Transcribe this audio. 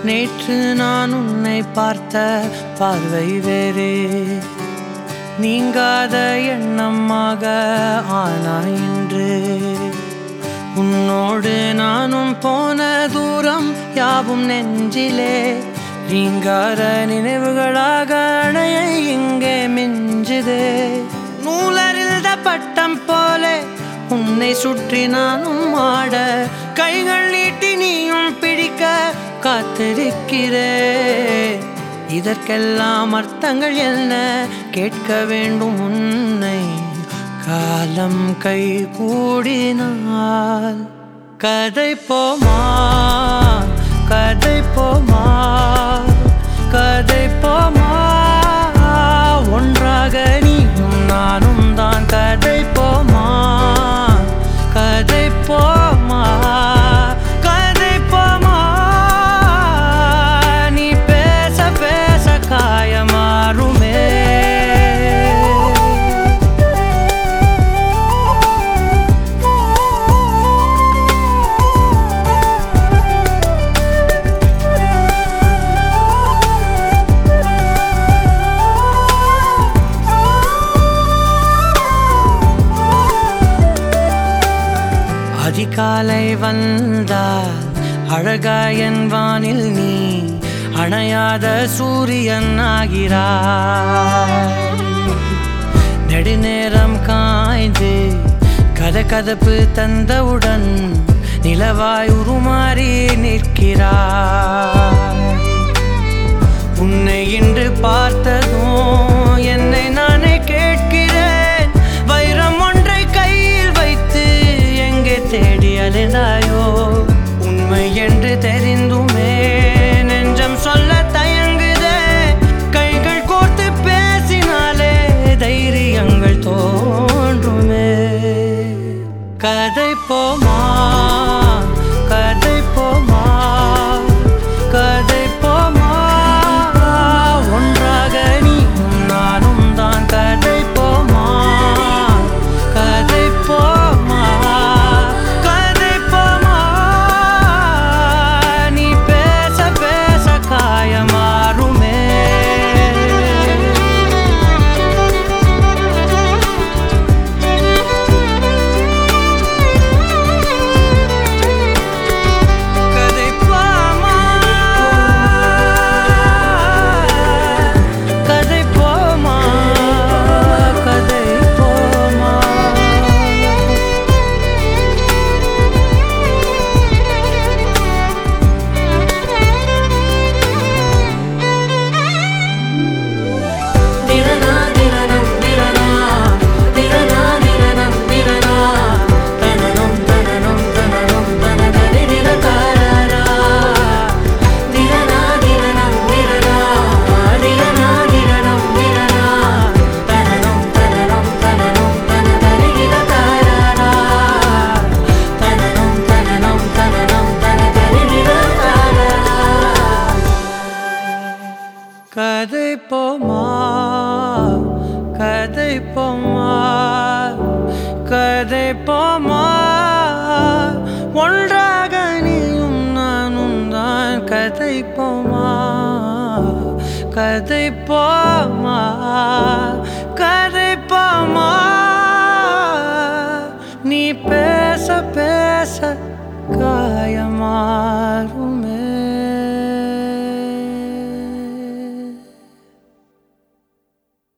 நேற்று நான் உன்னை பார்த்த பார்வை வேறே நீங்காத எண்ணமாக ஆனாய் இன்று உன்னோடு நானும் போன தூரம் யாவும் நெஞ்சிலே ரீங்கார நினைவுகளாக அணைய இங்கே மிஞ்சுதே நூலறிந்த பட்டம் போலே உன்னை சுற்றி நானும் ஆட கைகள் நீட்டி நீயும் பிடிக்க காத்திருக்கிறே இதற்கெல்லாம் அர்த்தங்கள் என்ன கேட்க வேண்டும் உன்னை காலம் கை கூடினால் கதை போமா கதை போமா கதை போமா ஒன்றாக நீயும் நானும் தான் கதை போமா கதை போமா கதை போமா நீ பேச பேச காயமாறுமே அதிகாலை வந்தால் அழகாயன் வானில் நீ அணையாத சூரியன் ஆகிறாய் நெடுநேரம் காய்ந்து கதகதப்பு தந்தவுடன் நிலவாய் உருமாறி நிற்கிறாய் உன்னை இன்று பார்த்ததும் என்னை நானே கேட்கிறேன் வைரம் ஒன்றை கையில் வைத்து எங்கே தேடி அலைந்தாயோ உண்மை என்று தெரிந்துமே நெஞ்சம் சொல்ல தயங்குதே கைகள் கோர்த்து பேசினாலே தைரியங்கள் தோன்றுமே கதை போமா கதை போமா கதை போமா ஒன்றாக நீயும் நானும் தான் கதை போமா கதை போமா கதை போமா நீ பேச பேச காயமாறுமே கதை போமா கதை போமா கதை போமா திரனா திரனம் திரனா திரனா திரனம் திரனா தனனம் தனனம் தனனம் தனதரி திரகாரா திரனா திரனம் திரனா திரனா திரனம் திரனா தனனம் தனனம் தனனம் தனதரி திரகாரா தனனம் தனனம் தனனம் தனதரி திரகாரா கதை போமா கதை போமா கதை போமா ஒன்றாக நீயும் நானும் தான் கதை போமா கதை போமா கதை போமா நீ பேச பேச காயமாறுமே